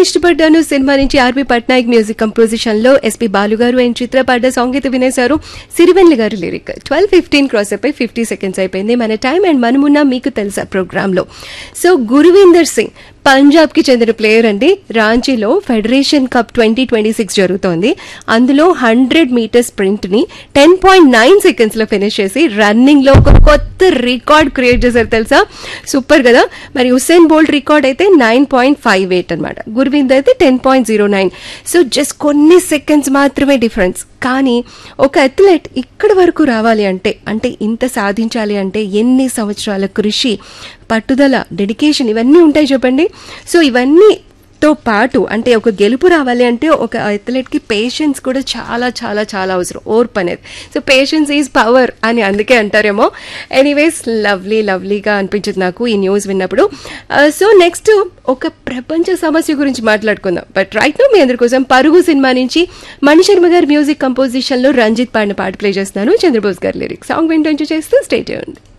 ఇష్టపడ్డాను సినిమా నుంచి ఆర్పి పట్నాయక్ మ్యూజిక్ కంపోజిషన్ లో ఎస్పి బాలు గారు అండ్ చిత్ర పాడ్డ సాంగ్ అయితే వినేశారు సిరివెల్లి గారు లిరిక్ ట్వెల్వ్ ఫిఫ్టీన్ క్రాస్ అయిపోయి ఫిఫ్టీ సెకండ్స్ అయిపోయింది మన టైం అండ్ మనమున్న మీకు తెలుసా ప్రోగ్రామ్ లో సో గురువీందర్ సింగ్ పంజాబ్ కి చెందిన ప్లేయర్ అండి రాంచీలో federation cup twenty twenty six జరుగుతోంది అందులో హండ్రెడ్ మీటర్ స్ప్రింట్ ని టెన్ పాయింట్ నైన్ సెకండ్స్ లో ఫినిష్ చేసి రన్నింగ్ లో ఒక కొత్త రికార్డ్ క్రియేట్ చేశారు తెలుసా సూపర్ కదా మరి హుస్సేన్ బోల్ట్ రికార్డ్ అయితే నైన్ పాయింట్ ఫైవ్ ఎయిట్ అనమాట గుర్వింద్ అయితే ten point zero nine so just కొన్ని సెకండ్స్ మాత్రమే డిఫరెన్స్ కానీ ఒక అథ్లెట్ ఇక్కడి వరకు రావాలి అంటే అంటే ఇంత సాధించాలి అంటే ఎన్ని సంవత్సరాల కృషి పట్టుదల డెడికేషన్ ఇవన్నీ ఉంటాయి చెప్పండి సో ఇవన్నీ తో పాటు అంటే ఒక గెలుపు రావాలి అంటే ఒక అథ్లెట్ కి పేషెన్స్ కూడా చాలా చాలా చాలా అవసరం ఓర్పు అనేది సో పేషెన్స్ ఈజ్ పవర్ అని అందుకే అంటారేమో ఎనీవేస్ లవ్లీ లవ్లీగా అనిపించింది నాకు ఈ న్యూస్ విన్నప్పుడు సో నెక్స్ట్ ఒక ప్రపంచ సమస్య గురించి మాట్లాడుకుందాం బట్ రైట్ నో మీ అందరి కోసం పరుగు సినిమా నుంచి మణిశర్మ గారి మ్యూజిక్ కంపోజిషన్ లో రంజిత్ పాడిన పాట ప్లే చేస్తున్నాను చంద్రబోస్ గారి లిరిక్స్ సాంగ్ వింటూ చేస్తూ స్టేట్ చేయండి